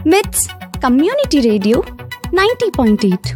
మిట్స్ community radio ninety point eight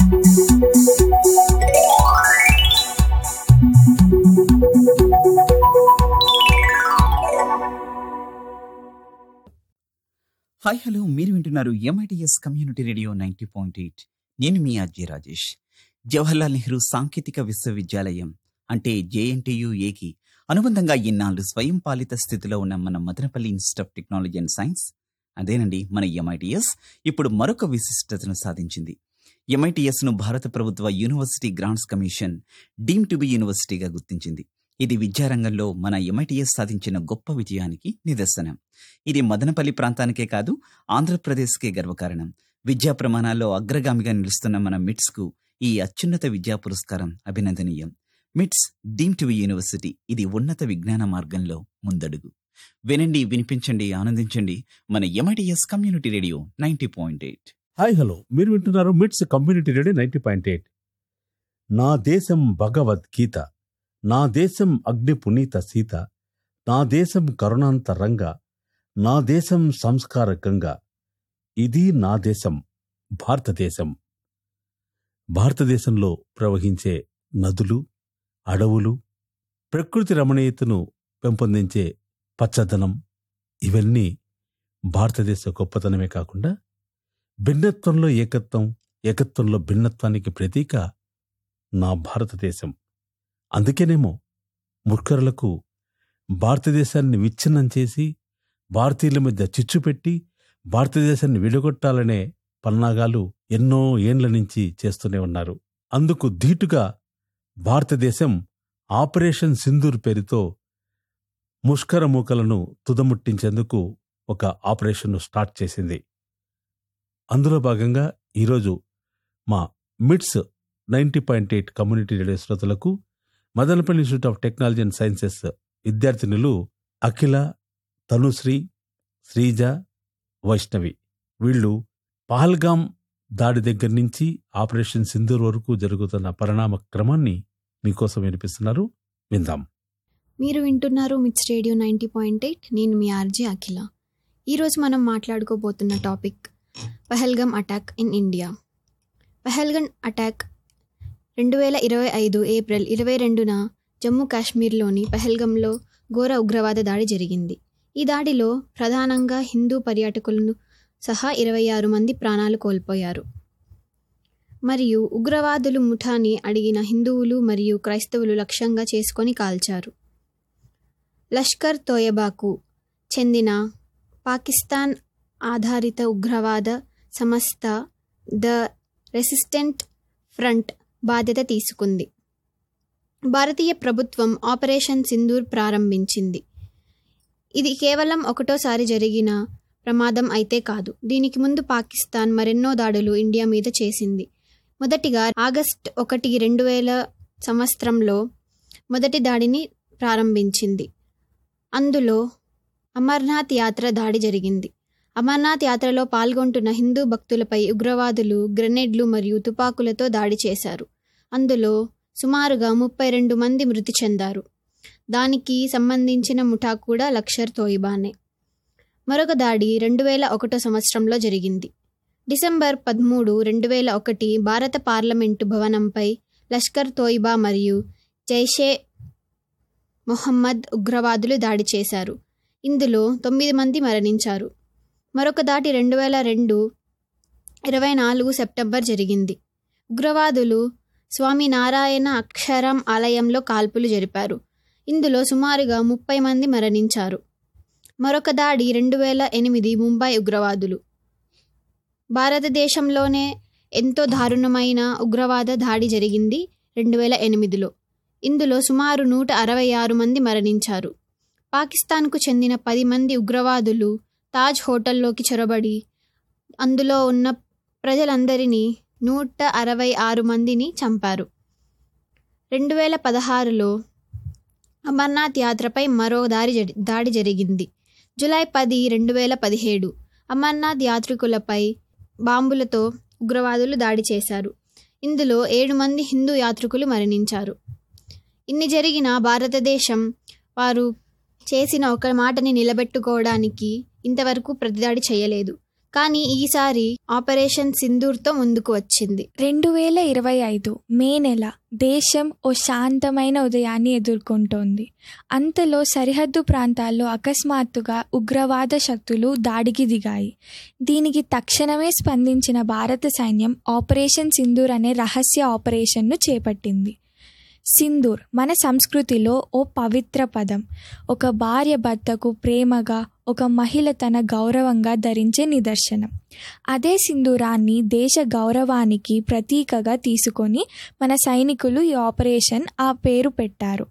hi hello మీరు వింటున్నారు MITS community radio ninety point eight నేను మీ అజయ్ రాజేష్ జవహర్లాల్ నెహ్రూ సాంకేతిక విశ్వవిద్యాలయం అంటే జేఎన్టీయుఏకి అనుబంధంగా ఇన్నాళ్ళు స్వయం పాలిత స్థితిలో ఉన్న మన Madanapalle institute of technology and science అదేనండి మన ఎంఐటిఎస్ ఇప్పుడు మరొక విశిష్టతను సాధించింది ఎంఐటిఎస్ ను భారత ప్రభుత్వ university grants commission deem to be యూనివర్సిటీగా గుర్తించింది ఇది విద్యారంగంలో మన ఎంఐటిఎస్ సాధించిన గొప్ప విజయానికి నిదర్శనం ఇది మదనపల్లి ప్రాంతానికే కాదు ఆంధ్రప్రదేశ్కే గర్వకారణం విద్యా ప్రమాణాల్లో అగ్రగామిగా నిలుస్తున్న మన మిట్స్ కు ఈ అత్యున్నత విద్యా పురస్కారం అభినందనీయం మిట్స్ డీమ్ టు యూనివర్సిటీ ఇది ఉన్నత విజ్ఞాన మార్గంలో ముందడుగు వినండి వినిపించండి ఆనందించండి మన MITS community radio ninety point eight hi hello మీరు వింటున్నారు MITS community radio ninety point eight నా దేశం భగవద్గీత నా దేశం అగ్ని పునీత సీత నా దేశం కరుణాంత రంగ నా దేశం సంస్కార గంగ ఇది నా దేశం భారతదేశం భారతదేశంలో ప్రవహించే నదులు అడవులు ప్రకృతి రమణీయతను పెంపొందించే పచ్చదనం ఇవన్నీ భారతదేశ గొప్పతనమే కాకుండా భిన్నత్వంలో ఏకత్వం ఏకత్వంలో భిన్నత్వానికి ప్రతీక నా భారతదేశం అందుకేనేమో ముర్కరులకు భారతదేశాన్ని విచ్ఛిన్నం చేసి భారతీయుల మధ్య చిచ్చు పెట్టి భారతదేశాన్ని విడగొట్టాలనే పన్నాగాలు ఎన్నో ఏండ్ల నుంచి చేస్తూనే ఉన్నారు అందుకు ధీటుగా భారతదేశం ఆపరేషన్ సింధూర్ పేరుతో ముష్కర మూకలను తుదముట్టించేందుకు ఒక ఆపరేషన్ను స్టార్ట్ చేసింది అందులో భాగంగా ఈరోజు మా MITS ninety point eight community radio శ్రోతలకు Madanapalle institute of technology and sciences విద్యార్థినులు అఖిల తనుశ్రీ శ్రీజ వైష్ణవి వీళ్ళు పహల్గాం దాడి దగ్గర నుంచి ఆపరేషన్ సింధూర్ వరకు జరుగుతున్న పరిణామ క్రమాన్ని మీకోసం వినిపిస్తున్నారు విందాం మీరు వింటున్నారు MITS radio ninety point eight నేను మీ ఆర్జే అఖిల ఈరోజు మనం మాట్లాడుకోబోతున్న topic Pahalgam attack in India Pahalgam attack రెండు వేల ఇరవై ఐదు ఏప్రిల్ ఇరవై రెండున జమ్మూ కాశ్మీర్లోని పహల్గంలో ఘోర ఉగ్రవాద దాడి జరిగింది ఈ దాడిలో ప్రధానంగా హిందూ పర్యాటకులను సహా ఇరవై ఆరు మంది ప్రాణాలు కోల్పోయారు మరియు ఉగ్రవాదులు ముఠాని అడిగిన హిందువులు మరియు క్రైస్తవులు లక్ష్యంగా చేసుకొని కాల్చారు లష్కర్ తోయబాకు చెందిన పాకిస్తాన్ ఆధారిత ఉగ్రవాద సంస్థ ద రెసిస్టెంట్ ఫ్రంట్ బాధ్యత తీసుకుంది భారతీయ ప్రభుత్వం ఆపరేషన్ సింధూర్ ప్రారంభించింది ఇది కేవలం ఒకటోసారి జరిగిన ప్రమాదం అయితే కాదు దీనికి ముందు పాకిస్తాన్ మరెన్నో దాడులు ఇండియా మీద చేసింది మొదటిగా ఆగస్ట్ ఒకటి రెండు వేల సంవత్సరంలో మొదటి దాడిని ప్రారంభించింది అందులో అమర్నాథ్ యాత్ర దాడి జరిగింది అమర్నాథ్ యాత్రలో పాల్గొంటున్న హిందూ భక్తులపై ఉగ్రవాదులు గ్రెనేడ్లు మరియు తుపాకులతో దాడి చేశారు అందులో సుమారుగా ముప్పై రెండు మంది మృతి చెందారు దానికి సంబంధించిన ముఠా కూడా లక్షర్ తోయిబానే మరొక దాడి రెండు వేల ఒకటో సంవత్సరంలో జరిగింది డిసెంబర్ పదమూడు రెండు వేల ఒకటి భారత పార్లమెంటు భవనంపై లష్కర్ తోయిబా మరియు జైషే మొహమ్మద్ ఉగ్రవాదులు దాడి చేశారు ఇందులో తొమ్మిది మంది మరణించారు మరొక దాటి రెండు వేల రెండు ఇరవై నాలుగు సెప్టెంబర్ జరిగింది ఉగ్రవాదులు స్వామి నారాయణ అక్షరం ఆలయంలో కాల్పులు జరిపారు ఇందులో సుమారుగా ముప్పై మంది మరణించారు మరొక దాడి రెండు వేల ఎనిమిది ముంబై ఉగ్రవాదులు భారతదేశంలోనే ఎంతో దారుణమైన ఉగ్రవాద దాడి జరిగింది రెండు వేల ఎనిమిదిలో ఇందులో సుమారు నూట అరవై ఆరు మంది మరణించారు పాకిస్తాన్కు చెందిన పది మంది ఉగ్రవాదులు తాజ్ హోటల్లోకి చొరబడి అందులో ఉన్న ప్రజలందరినీ నూట అరవై ఆరు మందిని చంపారు రెండు వేల పదహారులో అమర్నాథ్ యాత్రపై మరో దారి జరి- దాడి జరిగింది జూలై పది రెండు వేల పదిహేడు అమర్నాథ్ యాత్రికులపై బాంబులతో ఉగ్రవాదులు దాడి చేశారు ఇందులో ఏడు మంది హిందూ యాత్రికులు మరణించారు ఇన్ని జరిగిన భారతదేశం వారు చేసిన ఒక మాటని నిలబెట్టుకోవడానికి ఇంతవరకు ప్రతిదాడి చేయలేదు కానీ ఈసారి ఆపరేషన్ సింధూర్తో ముందుకు వచ్చింది రెండు వేల ఇరవై ఐదు మే నెల దేశం ఓ శాంతమైన ఉదయాన్ని ఎదుర్కొంటోంది అంతలో సరిహద్దు ప్రాంతాల్లో అకస్మాత్తుగా ఉగ్రవాద శక్తులు దాడికి దిగాయి దీనికి తక్షణమే స్పందించిన భారత సైన్యం ఆపరేషన్ సింధూర్ అనే రహస్య ఆపరేషన్ను చేపట్టింది సింధూర్ మన సంస్కృతిలో ఓ పవిత్ర పదం ఒక భార్య భర్తకు ప్రేమగా ఒక మహిళ తన గౌరవంగా ధరించే నిదర్శనం అదే సింధూరాన్ని దేశ గౌరవానికి ప్రతీకగా తీసుకొని మన సైనికులు ఈ ఆపరేషన్ ఆ పేరు పెట్టారు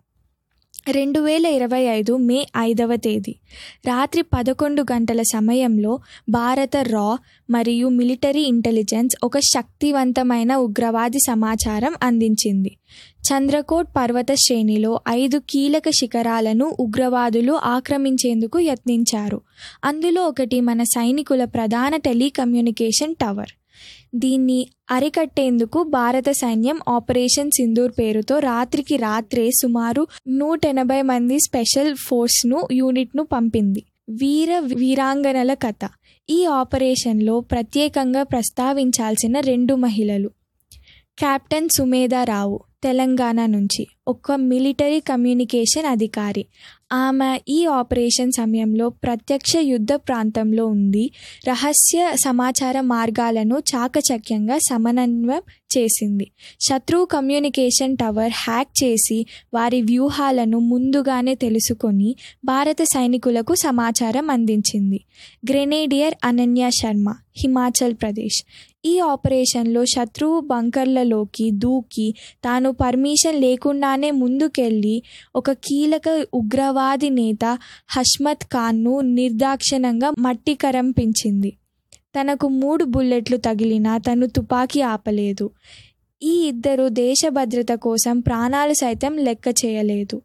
రెండు వేల ఇరవై ఐదు మే ఐదవ తేదీ రాత్రి పదకొండు గంటల సమయంలో భారత రా మరియు మిలిటరీ ఇంటెలిజెన్స్ ఒక శక్తివంతమైన ఉగ్రవాది సమాచారం అందించింది చంద్రకోట్ పర్వత శ్రేణిలో ఐదు కీలక శిఖరాలను ఉగ్రవాదులు ఆక్రమించేందుకు యత్నించారు అందులో ఒకటి మన సైనికుల ప్రధాన టెలికమ్యూనికేషన్ టవర్ దీన్ని అరికట్టేందుకు భారత సైన్యం ఆపరేషన్ సింధూర్ పేరుతో రాత్రికి రాత్రే సుమారు నూట ఎనభై మంది స్పెషల్ ఫోర్స్ను యూనిట్ను పంపింది వీర వీరాంగనల కథ ఈ ఆపరేషన్లో ప్రత్యేకంగా ప్రస్తావించాల్సిన రెండు మహిళలు కెప్టెన్ సుమేధా రావు తెలంగాణ నుంచి ఒక మిలిటరీ కమ్యూనికేషన్ అధికారి ఆమె ఈ ఆపరేషన్ సమయంలో ప్రత్యక్ష యుద్ధ ప్రాంతంలో ఉంది రహస్య సమాచార మార్గాలను చాకచక్యంగా సమన్వయం చేసింది శత్రువు కమ్యూనికేషన్ టవర్ హ్యాక్ చేసి వారి వ్యూహాలను ముందుగానే తెలుసుకొని భారత సైనికులకు సమాచారం అందించింది గ్రెనేడియర్ అనన్య శర్మ హిమాచల్ ప్రదేశ్ ఈ ఆపరేషన్లో శత్రువు బంకర్లలోకి దూకి తాను పర్మిషన్ లేకుండానే ముందుకెళ్ళి ఒక కీలక ఉగ్రవాది నేత హష్మత్ ఖాన్ను నిర్దాక్షిణంగా మట్టి కరంపించింది తనకు మూడు బుల్లెట్లు తగిలినా తను తుపాకీ ఆపలేదు ఈ ఇద్దరు దేశ భద్రత కోసం ప్రాణాలు సైతం లెక్క చేయలేదు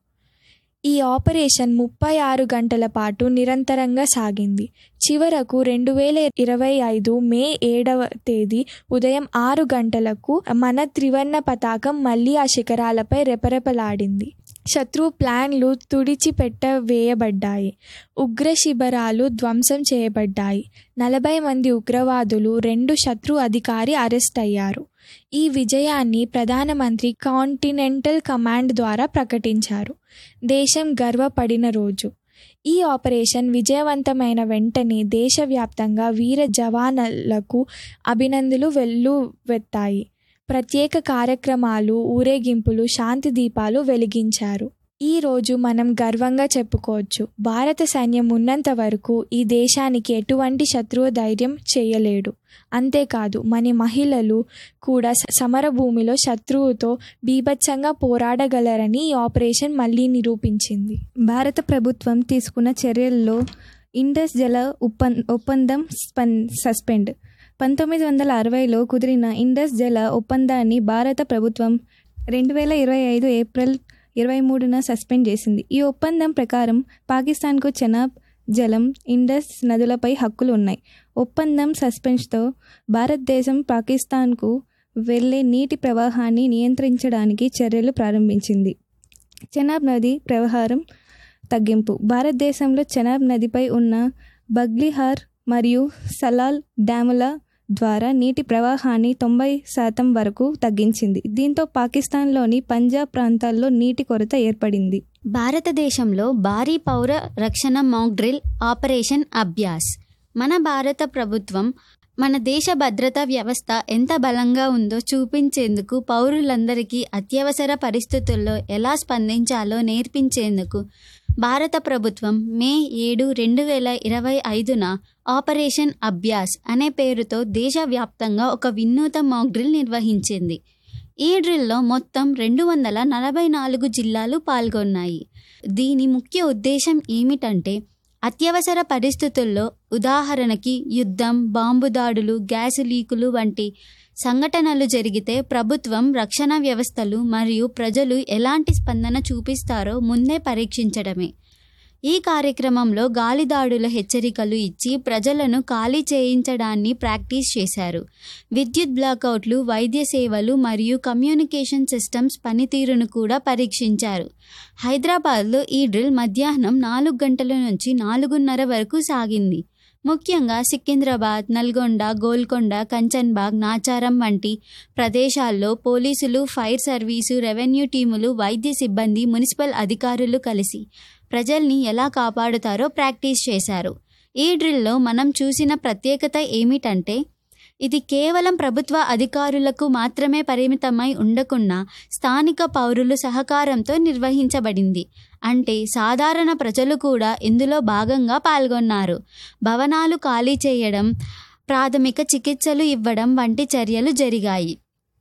ఈ ఆపరేషన్ ముప్పై ఆరు గంటల పాటు నిరంతరంగా సాగింది చివరకు రెండు వేల ఇరవై ఐదు మే ఏడవ తేదీ ఉదయం ఆరు గంటలకు మన త్రివర్ణ పతాకం మళ్ళీ ఆ శిఖరాలపై రెపరెపలాడింది శత్రు ప్లాన్లు తుడిచిపెట్ట వేయబడ్డాయి ఉగ్ర శిబిరాలు ధ్వంసం చేయబడ్డాయి నలభై మంది ఉగ్రవాదులు రెండు శత్రు అధికారి అరెస్ట్ అయ్యారు ఈ విజయాన్ని ప్రధానమంత్రి కాంటినెంటల్ కమాండ్ ద్వారా ప్రకటించారు దేశం గర్వపడిన రోజు ఈ ఆపరేషన్ విజయవంతమైన వెంటనే దేశవ్యాప్తంగా వీర జవానులకు అభినందనలు వెల్లువెత్తాయి ప్రత్యేక కార్యక్రమాలు ఊరేగింపులు శాంతి దీపాలు వెలిగించారు ఈ రోజు మనం గర్వంగా చెప్పుకోవచ్చు భారత సైన్యం ఉన్నంత వరకు ఈ దేశానికి ఎటువంటి శత్రువు ధైర్యం చేయలేడు అంతేకాదు మన మహిళలు కూడా సమర భూమిలో శత్రువుతో బీభత్సంగా పోరాడగలరని ఈ ఆపరేషన్ మళ్ళీ నిరూపించింది భారత ప్రభుత్వం తీసుకున్న చర్యల్లో ఇండస్ జల ఒప్పం ఒప్పందం స్పన్ సస్పెండ్ పంతొమ్మిది వందల అరవైలో కుదిరిన ఇండస్ జల ఒప్పందాన్ని భారత ప్రభుత్వం రెండు వేల ఇరవై ఐదు ఏప్రిల్ ఇరవై మూడున సస్పెండ్ చేసింది ఈ ఒప్పందం ప్రకారం పాకిస్తాన్కు చెనాబ్ జలం ఇండస్ నదులపై హక్కులు ఉన్నాయి ఒప్పందం సస్పెన్స్తో భారతదేశం పాకిస్తాన్కు వెళ్లే నీటి ప్రవాహాన్ని నియంత్రించడానికి చర్యలు ప్రారంభించింది చెనాబ్ నది ప్రవాహం తగ్గింపు భారతదేశంలో చెనాబ్ నదిపై ఉన్న బగ్లిహార్ మరియు సలాల్ డ్యాముల ద్వారా నీటి ప్రవాహాన్ని తొంభై శాతం వరకు తగ్గించింది దీంతో పాకిస్తాన్లోని పంజాబ్ ప్రాంతాల్లో నీటి కొరత ఏర్పడింది భారతదేశంలో భారీ పౌర రక్షణ మాక్ డ్రిల్ ఆపరేషన్ అభ్యాస్ మన భారత ప్రభుత్వం మన దేశ భద్రతా వ్యవస్థ ఎంత బలంగా ఉందో చూపించేందుకు పౌరులందరికీ అత్యవసర పరిస్థితుల్లో ఎలా స్పందించాలో నేర్పించేందుకు భారత ప్రభుత్వం మే ఏడు రెండు వేల ఇరవై ఐదున ఆపరేషన్ అభ్యాస్ అనే పేరుతో దేశవ్యాప్తంగా ఒక వినూత మాక్ డ్రిల్ నిర్వహించింది ఈ డ్రిల్లో మొత్తం రెండు వందల నలభై నాలుగు జిల్లాలు పాల్గొన్నాయి దీని ముఖ్య ఉద్దేశం ఏమిటంటే అత్యవసర పరిస్థితుల్లో ఉదాహరణకి యుద్ధం బాంబు దాడులు గ్యాస్ లీకులు వంటి సంఘటనలు జరిగితే ప్రభుత్వం రక్షణ వ్యవస్థలు మరియు ప్రజలు ఎలాంటి స్పందన చూపిస్తారో ముందే పరీక్షించడమే ఈ కార్యక్రమంలో గాలిదాడుల హెచ్చరికలు ఇచ్చి ప్రజలను ఖాళీ చేయించడాన్ని ప్రాక్టీస్ చేశారు విద్యుత్ బ్లాకౌట్లు వైద్య సేవలు మరియు కమ్యూనికేషన్ సిస్టమ్స్ పనితీరును కూడా పరీక్షించారు హైదరాబాద్లో ఈ డ్రిల్ మధ్యాహ్నం నాలుగు గంటల నుంచి నాలుగున్నర వరకు సాగింది ముఖ్యంగా సికింద్రాబాద్ నల్గొండ గోల్కొండ కంచన్బాగ్ నాచారం వంటి ప్రదేశాల్లో పోలీసులు ఫైర్ సర్వీసు రెవెన్యూ టీములు వైద్య సిబ్బంది మున్సిపల్ అధికారులు కలిసి ప్రజల్ని ఎలా కాపాడుతారో ప్రాక్టీస్ చేశారు ఈ డ్రిల్లో మనం చూసిన ప్రత్యేకత ఏమిటంటే ఇది కేవలం ప్రభుత్వ అధికారులకు మాత్రమే పరిమితమై ఉండకుండా స్థానిక పౌరులు సహకారంతో నిర్వహించబడింది అంటే సాధారణ ప్రజలు కూడా ఇందులో భాగంగా పాల్గొన్నారు భవనాలు ఖాళీ చేయడం ప్రాథమిక చికిత్సలు ఇవ్వడం వంటి చర్యలు జరిగాయి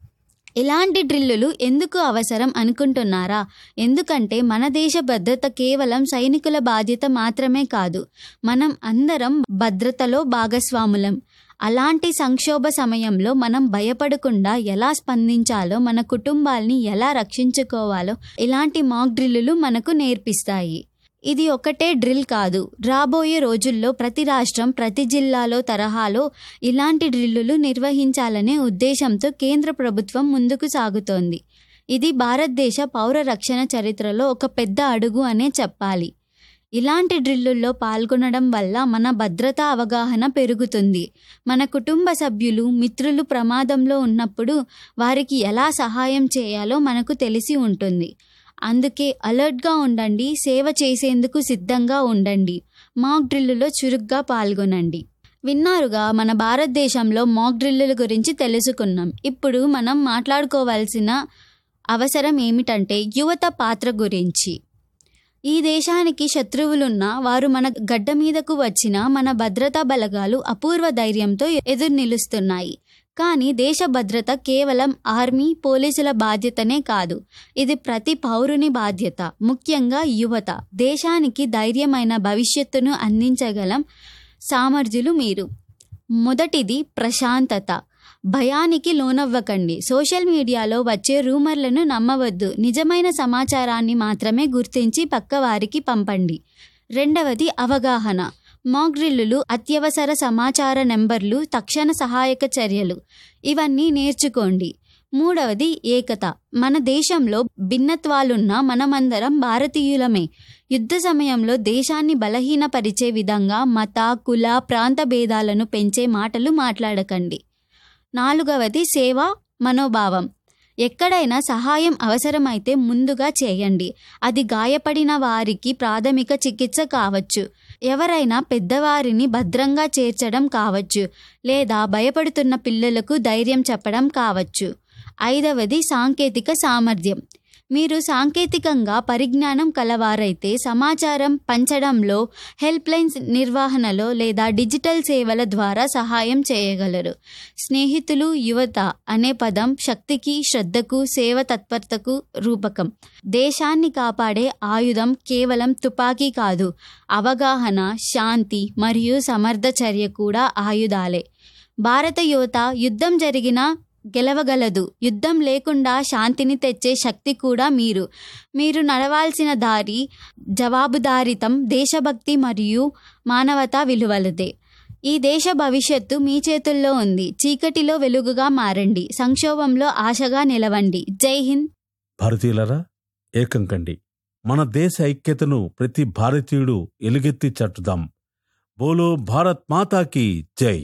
ఇలాంటి డ్రిల్లులు ఎందుకు అవసరం అనుకుంటున్నారా ఎందుకంటే మన దేశ భద్రత కేవలం సైనికుల బాధ్యత మాత్రమే కాదు మనం అందరం భద్రతలో భాగస్వాములం అలాంటి సంక్షోభ సమయంలో మనం భయపడకుండా ఎలా స్పందించాలో మన కుటుంబాల్ని ఎలా రక్షించుకోవాలో ఇలాంటి మాక్ డ్రిల్లులు మనకు నేర్పిస్తాయి ఇది ఒకటే డ్రిల్ కాదు రాబోయే రోజుల్లో ప్రతి రాష్ట్రం ప్రతి జిల్లాలో తరహాలో ఇలాంటి డ్రిల్లులు నిర్వహించాలనే ఉద్దేశంతో కేంద్ర ప్రభుత్వం ముందుకు సాగుతోంది ఇది భారతదేశ పౌర రక్షణ చరిత్రలో ఒక పెద్ద అడుగు అనే చెప్పాలి ఇలాంటి డ్రిల్లుల్లో పాల్గొనడం వల్ల మన భద్రతా అవగాహన పెరుగుతుంది మన కుటుంబ సభ్యులు మిత్రులు ప్రమాదంలో ఉన్నప్పుడు వారికి ఎలా సహాయం చేయాలో మనకు తెలిసి ఉంటుంది అందుకే అలర్ట్గా ఉండండి సేవ చేసేందుకు సిద్ధంగా ఉండండి మాక్ డ్రిల్లులో చురుగ్గా పాల్గొనండి విన్నారుగా మన భారతదేశంలో మాక్ డ్రిల్లుల గురించి తెలుసుకున్నాం ఇప్పుడు మనం మాట్లాడుకోవాల్సిన అవసరం ఏమిటంటే యువత పాత్ర గురించి ఈ దేశానికి శత్రువులున్నా వారు మన గడ్డ మీదకు వచ్చిన మన భద్రతా బలగాలు అపూర్వ ధైర్యంతో ఎదురు నిలుస్తున్నాయి కానీ దేశ భద్రత కేవలం ఆర్మీ పోలీసుల బాధ్యతనే కాదు ఇది ప్రతి పౌరుని బాధ్యత ముఖ్యంగా యువత దేశానికి ధైర్యమైన భవిష్యత్తును అందించగలం సామర్థ్యులు మీరు మొదటిది ప్రశాంతత భయానికి లోనవ్వకండి సోషల్ మీడియాలో వచ్చే రూమర్లను నమ్మవద్దు నిజమైన సమాచారాన్ని మాత్రమే గుర్తించి పక్కవారికి పంపండి రెండవది అవగాహన మాక్ డ్రిల్లులు అత్యవసర సమాచార నెంబర్లు తక్షణ సహాయక చర్యలు ఇవన్నీ నేర్చుకోండి మూడవది ఏకత మన దేశంలో భిన్నత్వాలున్న మనమందరం భారతీయులమే యుద్ధ సమయంలో దేశాన్ని బలహీనపరిచే విధంగా మత కుల ప్రాంత భేదాలను పెంచే మాటలు మాట్లాడకండి నాలుగవది సేవ మనోభావం ఎక్కడైనా సహాయం అవసరమైతే ముందుగా చేయండి అది గాయపడిన వారికి ప్రాథమిక చికిత్స కావచ్చు ఎవరైనా పెద్దవారిని భద్రంగా చేర్చడం కావచ్చు లేదా భయపడుతున్న పిల్లలకు ధైర్యం చెప్పడం కావచ్చు ఐదవది సాంకేతిక సామర్థ్యం మీరు సాంకేతికంగా పరిజ్ఞానం కలవారైతే సమాచారం పంచడంలో హెల్ప్ లైన్స్ నిర్వహణలో లేదా డిజిటల్ సేవల ద్వారా సహాయం చేయగలరు స్నేహితులు యువత అనే పదం శక్తికి శ్రద్ధకు సేవ తత్పరతకు రూపకం దేశాన్ని కాపాడే ఆయుధం కేవలం తుపాకీ కాదు అవగాహన శాంతి మరియు సమర్థ చర్య కూడా ఆయుధాలే భారత యువత యుద్ధం జరిగిన గెలవగలదు యుద్ధం లేకుండా శాంతిని తెచ్చే శక్తి కూడా మీరు మీరు నడవాల్సిన దారి జవాబుదారితం దేశభక్తి మరియు మానవతా విలువలదే ఈ దేశ భవిష్యత్తు మీ చేతుల్లో ఉంది చీకటిలో వెలుగుగా మారండి సంక్షోభంలో ఆశగా నిలవండి జై హింద్ భారతీయులరా ఏకం కండి మన దేశ ఐక్యతను ప్రతి భారతీయుడు ఎలుగెత్తి చట్టుదాం బోలో భారత్ మాతాకి జై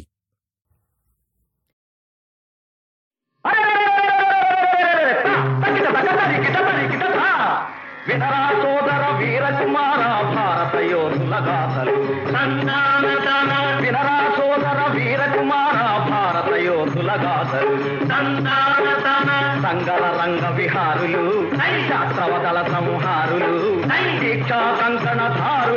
వినరా సోదర వీరకుమార భారత యోధుల గాథలు వినరా సోదర వీరకుమార భారత యోధుల గాథలు సంగల రంగ విహారులు శాస్త్రవదల సంహారులు దీక్షా కంకణ ధారు